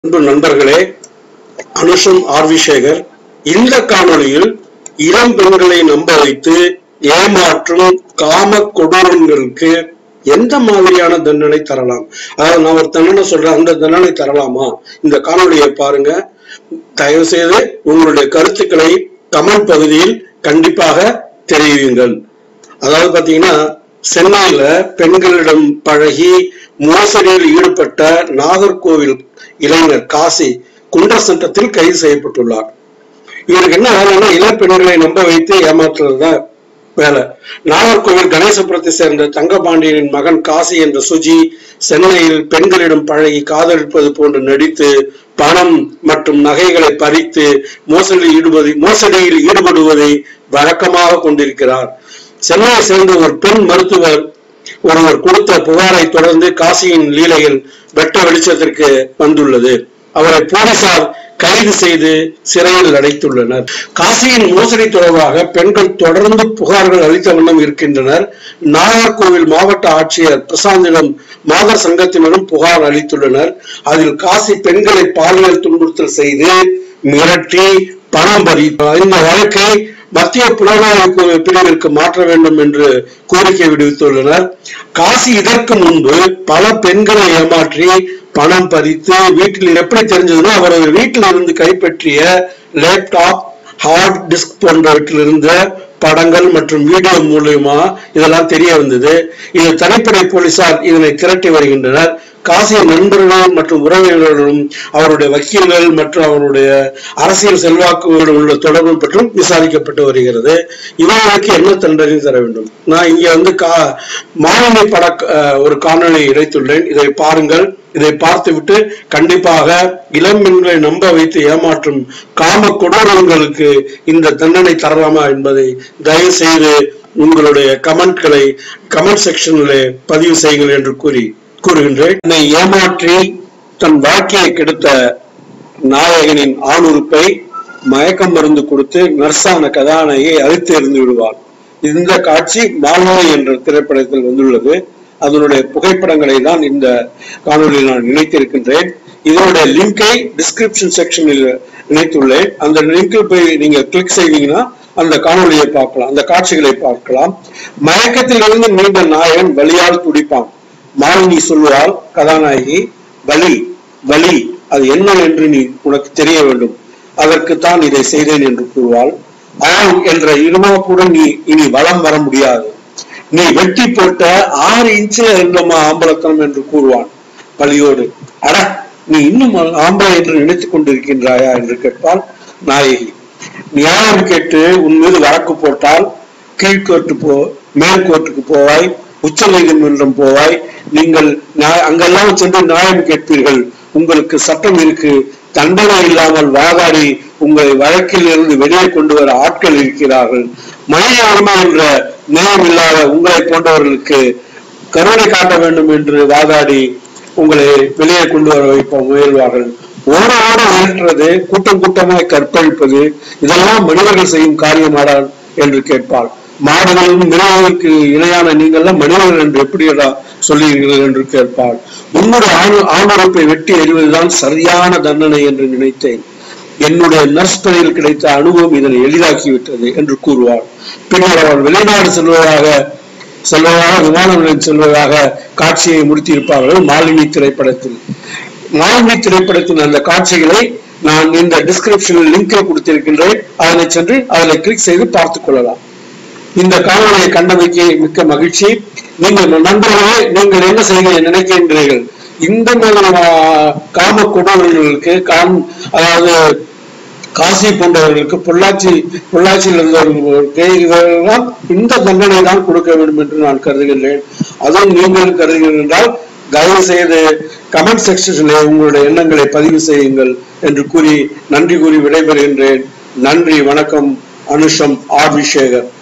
அன்பு நண்பர்களே அனுஷம் ஆர்வி சேகர் இந்த காணொளியில் இளம் பெண்களை நம்ப வைத்து ஏமாற்றும் காம கொடூரங்களுக்கு எந்த மாதிரியான தண்டனை தரலாம் அதாவது நான் ஒரு தண்டனை சொல்றேன் அந்த தண்டனை தரலாமா இந்த காணொளியை பாருங்க தயவு செய்து உங்களுடைய கருத்துக்களை கமெண்ட் பகுதியில் கண்டிப்பாக தெரிவியுங்கள் அதாவது பாத்தீங்கன்னா சென்னையில பெண்களிடம் பழகி மோசடியில் ஈடுபட்ட நாகர்கோவில் இளைஞர் காசி குண்டர் சட்டத்தில் கைது செய்யப்பட்டுள்ளார் இவருக்கு என்ன வேலைன்னா இளம் பெண்களை நம்ப வைத்து ஏமாற்றுறதுதான் வேலை நாகர்கோவில் கணேசபுரத்தை சேர்ந்த தங்கபாண்டியனின் மகன் காசி என்ற சுஜி சென்னையில் பெண்களிடம் பழகி காதலிப்பது போன்று நடித்து பணம் மற்றும் நகைகளை பறித்து மோசடியில் ஈடுபது மோசடியில் ஈடுபடுவதை வழக்கமாக கொண்டிருக்கிறார் சென்னையை சேர்ந்த ஒரு பெண் மருத்துவர் ஒருவர் கொடுத்த புகாரை தொடர்ந்து காசியின் லீலையில் வெட்ட வெளிச்சத்திற்கு வந்துள்ளது அவரை போலீசார் கைது செய்து சிறையில் அடைத்துள்ளனர் காசியின் மோசடி தொடர்பாக பெண்கள் தொடர்ந்து புகார்கள் அளித்த வண்ணம் இருக்கின்றனர் நாகர்கோவில் மாவட்ட ஆட்சியர் பிரசாந்திடம் மாதர் சங்கத்தினரும் புகார் அளித்துள்ளனர் அதில் காசி பெண்களை பாலியல் துன்புறுத்தல் செய்து மிரட்டி பணம் பறித்தார் இந்த வழக்கை மத்திய புலனாய்வு பிரிவிற்கு மாற்ற வேண்டும் என்று கோரிக்கை விடுவித்துள்ளனர் காசி இதற்கு முன்பு பல பெண்களை ஏமாற்றி பணம் பறித்து வீட்டில் எப்படி தெரிஞ்சதுன்னா அவரது வீட்டில் இருந்து கைப்பற்றிய லேப்டாப் ஹார்ட் டிஸ்க் போன்றவற்றில் இருந்த படங்கள் மற்றும் வீடியோ மூலியமா இதெல்லாம் தெரிய வந்தது இது தனிப்படை போலீசார் இதனை திரட்டி வருகின்றனர் காசிய நண்பர்கள் மற்றும் உறவினர்களும் அவருடைய வக்கீல்கள் மற்றும் அவருடைய அரசியல் செல்வாக்குகளுடன் உள்ள தொடர்பு பற்றும் விசாரிக்கப்பட்டு வருகிறது இவர்களுக்கு என்ன தண்டனை தர வேண்டும் நான் இங்க வந்து கா மாநில பட அஹ், ஒரு காணொளி இணைத்துள்ளேன் இதை பாருங்கள் இதை பார்த்துவிட்டு கண்டிப்பாக இளம் பெண்களை நம்ப வைத்து ஏமாற்றும் காம கொடூரங்களுக்கு இந்த தண்டனை தரலாமா என்பதை தயவு செய்து உங்களுடைய கமெண்ட்களை கமெண்ட் செக்ஷனில் பதிவு செய்யுங்கள் என்று கூறி கூறுகின்றேன் என்னை ஏமாற்றி தன் வாழ்க்கையை கெடுத்த நாயகனின் ஆணுறுப்பை மயக்க மருந்து கொடுத்து நர்ஸான கதாநாயகை அழித்து எறிந்து விடுவார் இந்த காட்சி மால்மொழி என்ற திரைப்படத்தில் வந்துள்ளது அதனுடைய புகைப்படங்களை தான் இந்த காணொலியில் நான் இணைத்திருக்கின்றேன் இதனுடைய லிங்கை டிஸ்கிரிப்ஷன் செக்ஷனில் இணைத்துள்ளேன் அந்த லிங்கில் போய் நீங்க கிளிக் செய்வீங்கன்னா அந்த காணொலியை பார்க்கலாம் அந்த காட்சிகளை பார்க்கலாம் மயக்கத்தில் இருந்து மீண்ட நாயகன் வலியால் துடிப்பான் மாலினி சொல்வாள் கதாநாயகி வலி வலி அது என்ன என்று நீ உனக்கு தெரிய வேண்டும் அதற்குத்தான் இதை செய்தேன் என்று கூறுவாள் ஆம் என்ற இருமாப்புடன் நீ இனி வலம் வர முடியாது நீ வெட்டி போட்ட ஆறு இன்ச்சில் இருந்தமா ஆம்பளத்தனம் என்று கூறுவான் வலியோடு அட நீ இன்னும் ஆம்பளை என்று நினைத்துக் கொண்டிருக்கின்றாயா என்று கேட்பாள் நாயகி நியாயம் கேட்டு உன் மீது வழக்கு போட்டால் கீழ்கோர்ட்டு போ மேற்கோர்ட்டுக்கு போவாய் உச்ச நீதிமன்றம் போவாய் நீங்கள் நியா- அங்கெல்லாம் சென்று நியாயம் கேட்பீர்கள் உங்களுக்கு சட்டம் இருக்கு தண்டனை இல்லாமல் வாதாடி உங்களை வழக்கில் இருந்து வெளியே கொண்டு வர ஆட்கள் இருக்கிறார்கள் மனித உரிமை என்ற நியாயம் இல்லாத உங்களை போன்றவர்களுக்கு கருணை காட்ட வேண்டும் என்று வாதாடி உங்களை வெளியே கொண்டு வர வைப்ப முயல்வார்கள் ஓட ஓட உயர்த்துறது கூட்டம் கூட்டமாய் கற்பழிப்பது இதெல்லாம் மனிதர்கள் செய்யும் காரியமாடா என்று கேட்பாள் மாடுகளும் மிருகங்களுக்கு இணையான நீங்கள்லாம் மனிதர்கள் என்று எப்படியடா சொல்லுகிறீர்கள் என்று கேட்பாள் உன்னுடைய ஆணு ஆணுறுப்பை வெட்டி எறிவதுதான் சரியான தண்டனை என்று நினைத்தேன் என்னுடைய நர்ஸ் பணியில் கிடைத்த அனுபவம் இதனை எளிதாக்கிவிட்டது என்று கூறுவாள் பின்னர் அவள் வெளிநாடு செல்வதாக செல்வதாக விமான நிலையம் செல்வதாக காட்சியை முடித்திருப்பார்கள் மாலினி திரைப்படத்தில் மாலினி திரைப்படத்தின் அந்த காட்சிகளை நான் இந்த டிஸ்கிரிப்ஷனில் லிங்கை கொடுத்திருக்கின்றேன் அதனை சென்று அதில் கிளிக் செய்து பார்த்துக் கொள்ளலாம் இந்த காணொலியை கண்டமைக்கு மிக்க மகிழ்ச்சி நீங்கள் நண்பர்களே நீங்கள் என்ன செய்ய நினைக்கின்றீர்கள் இந்த மாதிரி ஆஹ், காம கொடூரங்களுக்கு காம் அதாவது காசி போன்றவர்களுக்கு பொள்ளாச்சி பொள்ளாச்சியில் இருந்தவர்களுக்கு இவர்களெல்லாம் இந்த தண்டனை தான் கொடுக்க வேண்டும் என்று நான் கருதுகின்றேன் அதுவும் நீங்கள் கருதுகிறீர்கள் என்றால் தயவு செய்து கமெண்ட் செக்ஷனில் உங்களுடைய எண்ணங்களை பதிவு செய்யுங்கள் என்று கூறி நன்றி கூறி விடைபெறுகின்றேன் நன்றி வணக்கம் அனுஷம் ஆர் வி சேகர்